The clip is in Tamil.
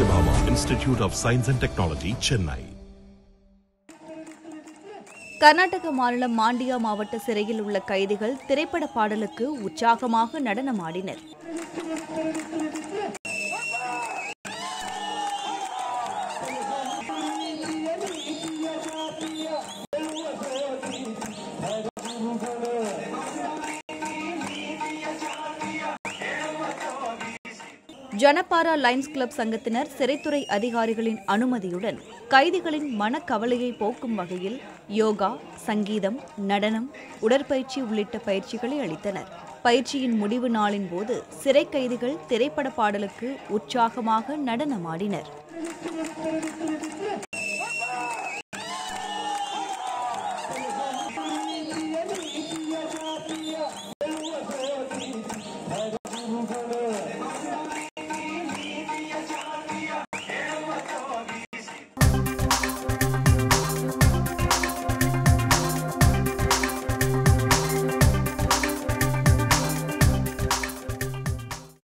Satyabhama Institute of Science and Technology, Chennai. Karnataka மாநிலம் மாண்டியா மாவட்ட சிறையில் உள்ள கைதிகள் திரைப்பட பாடலுக்கு உற்சாகமாக நடனமாடினர் ஜனபாரா லைன்ஸ் கிளப் சங்கத்தினர் சிறைத்துறை அதிகாரிகளின் அனுமதியுடன் கைதிகளின் மனக்கவலையை போக்கும் வகையில் யோகா சங்கீதம் நடனம் உடற்பயிற்சி உள்ளிட்ட பயிற்சிகளை அளித்தனர் பயிற்சியின் முடிவு நாளின் போது சிறை கைதிகள் திரைப்பட பாடலுக்கு உற்சாகமாக நடனமாடினர்